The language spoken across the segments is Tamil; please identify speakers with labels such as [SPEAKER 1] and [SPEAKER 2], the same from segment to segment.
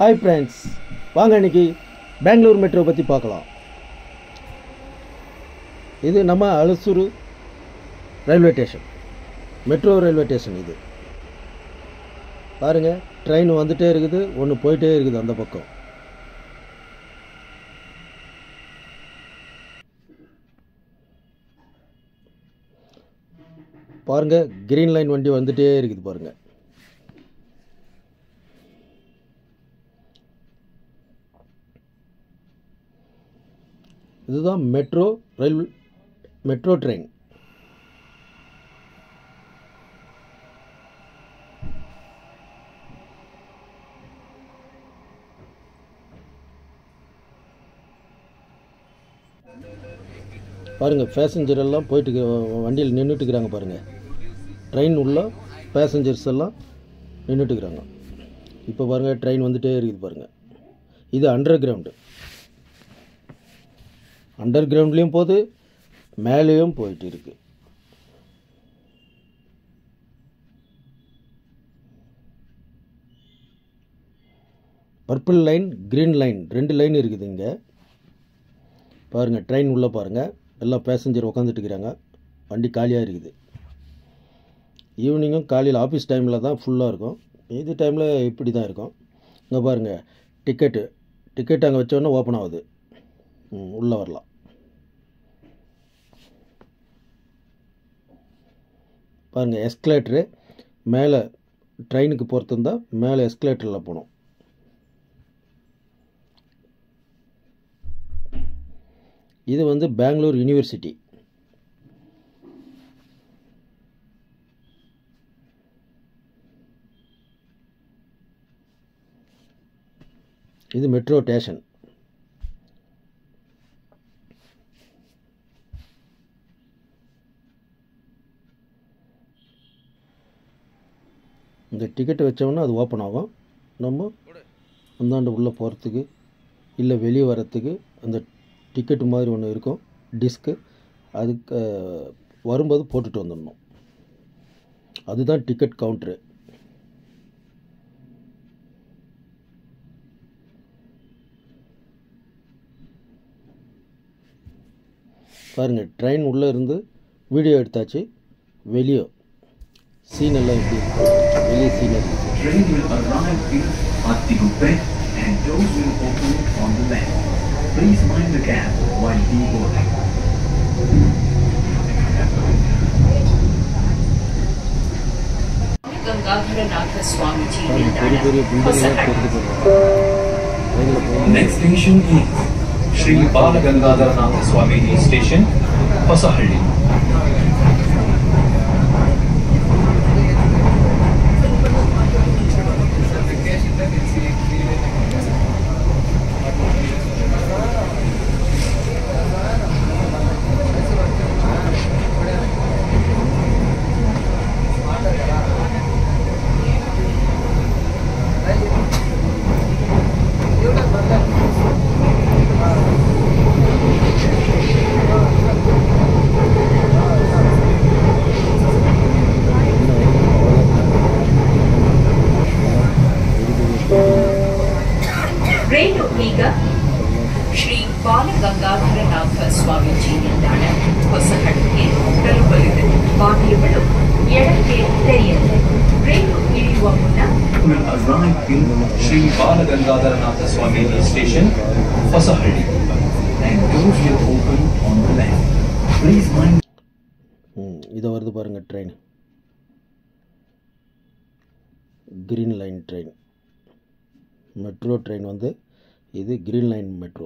[SPEAKER 1] ஹாய் ஃப்ரெண்ட்ஸ் வாங்க இன்னைக்கு பெங்களூர் மெட்ரோ பற்றி பார்க்கலாம் இது நம்ம Alasur railway station metro railway station இது பாருங்கள் ட்ரெயின் வந்துட்டே இருக்குது ஒன்று போயிட்டே இருக்குது அந்த பக்கம் பாருங்கள் கிரீன் லைன் வண்டி வந்துட்டே இருக்குது பாருங்கள் இதுதான் மெட்ரோ ரயில் மெட்ரோ ட்ரெயின் பாருங்கள் பேசஞ்சர் எல்லாம் போயிட்டு வண்டியில் நின்றுட்டு இருக்கிறாங்க பாருங்கள் ட்ரெயின் உள்ள பேசஞ்சர்ஸ் எல்லாம் நின்றுட்டு இருக்கிறாங்க இப்போ பாருங்கள் ட்ரெயின் வந்துட்டே இருக்குது பாருங்கள் இது அண்டர் கிரவுண்டு அண்டர் கிரவுண்ட்லேயும் போகுது மேலேயும் போயிட்டு இருக்கு பர்பிள் லைன் க்ரீன் லைன் ரெண்டு லைன் இருக்குது இங்கே பாருங்கள் ட்ரெயின் உள்ளே பாருங்கள் எல்லாம் பேசஞ்சர் உக்காந்துட்டு இருக்கிறாங்க வண்டி காலியாக இருக்குது ஈவினிங்கும் காலையில் ஆஃபீஸ் டைமில் தான் ஃபுல்லாக இருக்கும் இது டைமில் இப்படி தான் இருக்கும் இங்கே பாருங்கள் டிக்கெட்டு டிக்கெட் அங்கே வச்சோடனே ஓப்பன் ஆகுது ம், உள்ளே வரலாம் பாருங்கள் எஸ்கலேட்ரு மேலே ட்ரெயினுக்கு போகிறது இருந்தால் மேலே எஸ்கலேட்டரில் போகணும் இது வந்து பெங்களூர் யூனிவர்சிட்டி இது மெட்ரோ ஸ்டேஷன் இந்த டிக்கெட்டை வச்சோம்னா அது ஓப்பன் ஆகும் நம்ம அந்தாண்ட உள்ளே போகிறதுக்கு இல்லை வெளியே வர்றதுக்கு அந்த டிக்கெட்டு மாதிரி ஒன்று இருக்கும் டிஸ்க்கு அதுக்கு அஹ், வரும்போது போட்டுட்டு வந்துடணும் அதுதான் டிக்கெட் கவுண்ட்ரு பாருங்கள் ட்ரெயின் உள்ளே இருந்து வீடியோ எடுத்தாச்சு வெளியே சீன் எல்லாம் எப்படி இருக்கு வெளியே சீன் இருக்கு
[SPEAKER 2] Train will arrive in Atigupe and doors will open on the left. Please mind the gap while deboarding.
[SPEAKER 3] Gangadharanatha Swamiji
[SPEAKER 1] பாருங்க பெரிய
[SPEAKER 3] ನಿಲ್ದಾಣ
[SPEAKER 1] பெரிய பில்டிங் எல்லாம்
[SPEAKER 3] ಹೊಸಹಳ್ಳಿ
[SPEAKER 1] தெரிஞ்சு ட்ரெயினில் போகணும்
[SPEAKER 2] Next station is Sri Balagangadharanatha Swamiji Station, Pasahalli.
[SPEAKER 3] ರೈಲು ಈಗ ಶ್ರೀ ಬಾಲಗಂಗಾಧರನಾಥ ಸ್ವಾಮೀಜಿ ನಿಲ್ದಾಣ ಹೊಸಹಳ್ಳಿಗೆ ತಲುಪಲಿದೆ ಬಾಗಿಲುಗಳು ಎಡಕ್ಕೆ ತೆರೆಯಲಿದೆ ರೈಲು ಇಳಿಯುವ ಮುನ್ನ
[SPEAKER 2] Will arrive in Sri Balagangadharanatha Swamiji Station, Pasahalli. And doors will open on the left. Please mind
[SPEAKER 1] ம் இதை வருது பாருங்கள் train green line train metro train வந்து இது கிரீன் லைன் மெட்ரோ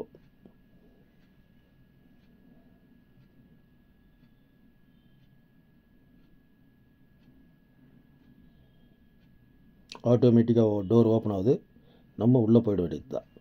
[SPEAKER 1] ஆட்டோமேட்டிக்காக டோர் ஓப்பன் ஆகுது நம்ம உள்ளே போயிட வேண்டியது தான்